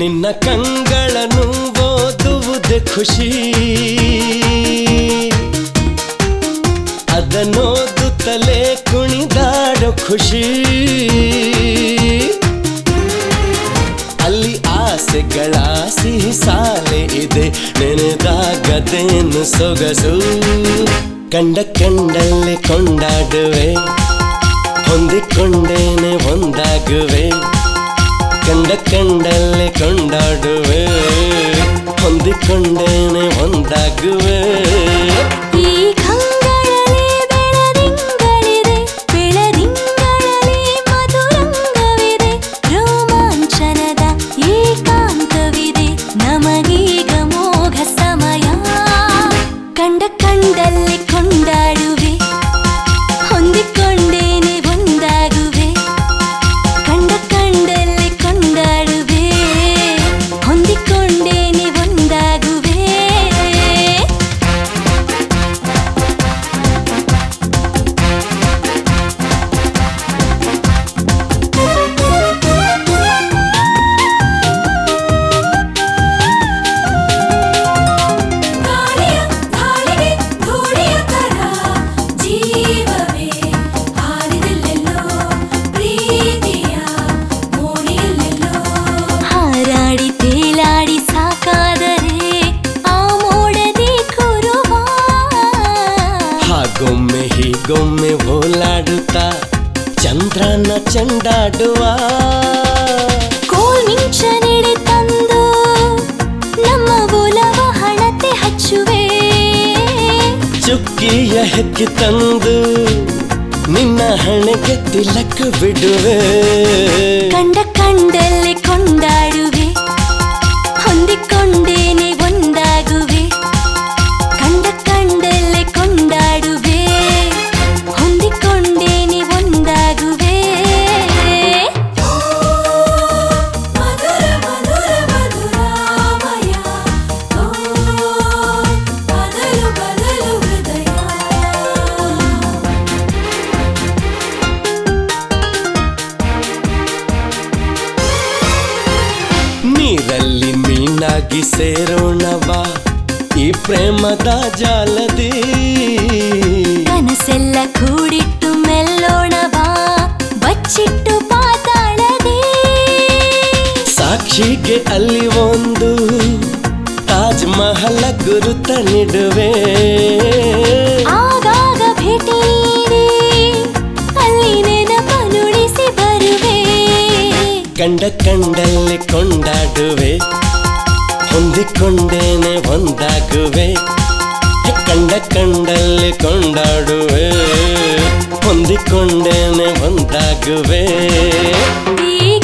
ನಿನ್ನ ಕಂಗಳನ್ನು ಓದುವುದೇ ಖುಷಿ ಅದನ್ನೋದುತ್ತಲೇ ಕುಣಿದಾಡೋ ಖುಷಿ ಅಲ್ಲಿ ಆಸೆಗಳ ಸಿಹಿ ಸಾಲೆ ಇದೆ ನೆನೆದಾಗದೇನು ಸೊಗಸು ಕಂಡ ಕಂಡಲ್ಲಿ ಕೊಂಡಾಡುವೆ ಹೊಂದಿಕೊಂಡೇನೆ ಒಂದಾಗುವೆ ಕಂಡ ಕಂಡಲ್ಲಿ ಕೊಂಡಾಡುವೆ ಹೊಂದಿಕೊಂಡೇನೆ ಒಂದಾಗುವೆ ಈ ಕಂಗಳಲ್ಲಿ ಬೆಳದಿಂಗಳಿದೆ ಬೆಳದಿಂಗಳಲ್ಲಿ ಮಧುರಂಗವಿದೆ ರೋಮಾಂಚನದ ಏಕಾಂತವಿದೆ ನಮಗೀಗ ಮೋಘ ಸಮಯ ಕಂಡ ಕಂಡಲ್ಲಿ ಕೊಂಡಾಡುವೆ ಹೊಂದಿಕೊಂಡೇನೆ ಒಂದಾಗುವೆ ಕಂಡ ಕಂಡಲ್ಲಿ ಕೊಂಡಾಡುವೆ ಹೊಂದಿಕೊಂಡೇನೆ ಒಂದಾಗುವೆ ಗಾಳಿಯ ಗಾಳಿಗೆ ಧೂಳಿಯ ಕರ ಜೀವವೇ ಹಾರಿದೆಲ್ಲೆಲ್ಲೋ ಪ್ರೀತಿಯ ಮೋಡಿಯಲ್ಲೆಲ್ಲೋ ಹಾರಾಡಿ ತೇಲಾಡಿ ಸಾಕಾದರೆ ಆ ಮೋಡದಿ ಕುರುವ ಹಾಗೊಮ್ಮೆ ಹೀಗೊಮ್ಮೆ ಓಲಾಡುತ್ತಾ ಚಂದ್ರನ ಚೆಂಡಾಡುವ ಕೋಲ್ ಮಿಂಚನೆಡೆ ತಂದು ನಮ್ಮ ಒಲವ ಹಣತೆ ಹಚ್ಚುವೆ ಚುಕ್ಕಿಯ ಹೆಕ್ಕಿ ತಂದು ನಿನ್ನ ಹಣೆಗೆ ತಿಲಕ ಬಿಡುವೆ ಕಂಡ ಕಂಡಲ್ಲಿ ಕೊಂಡಾಡುವೆ ಹೊಂದಿಕೊಂಡೇನೆ ಒಂದಾಗುವೆ ಕಂಡ ಕಂಡಲ್ಲಿ ಕೊಂಡಾಡುವೆ ಹೊಂದಿಕೊಂಡೇನೆ ಒಂದಾಗುವೆ ಮಧುರ ಮಧುರ ಮಧುರಾಮಯ ಓ ಬದಲು ಬದಲು ಹೃದಯ ನೀರಲ್ಲಿ ಮೀನಾಗಿ ಸೇರೋಣವಾ ಈ ಪ್ರೇಮದ ಜಾಲದಿ ಕನಸೆಲ್ಲ ಕೂಡಿಟ್ಟು ಮೆಲ್ಲೋಣವಾ ಬಚ್ಚಿಟ್ಟು ಪಾತಾಳದೆ ಸಾಕ್ಷಿಗೆ ಅಲ್ಲಿ ಒಂದು ತಾಜ್ ಮಹಲ ಗುರುತ ನಿಡುವೆ ಆಗಾಗ ಭೇಟಿ ನೀಡಿ ಅಲ್ಲಿ ನೆನಪನುಳಿಸಿ ಬರುವೆ ಕಂಡ ಕಂಡಲ್ಲಿ ಕೊಂಡಾಡುವೆ ಹೊಂದಿಕೊಂಡೇನೆ ಒಂದಾಗುವೆ ಕಂಡ ಕಂಡಲ್ಲಿ ಕೊಂಡಾಡುವೆ ಹೊಂದಿಕೊಂಡೇನೆ ಒಂದಾಗುವೆ ಈ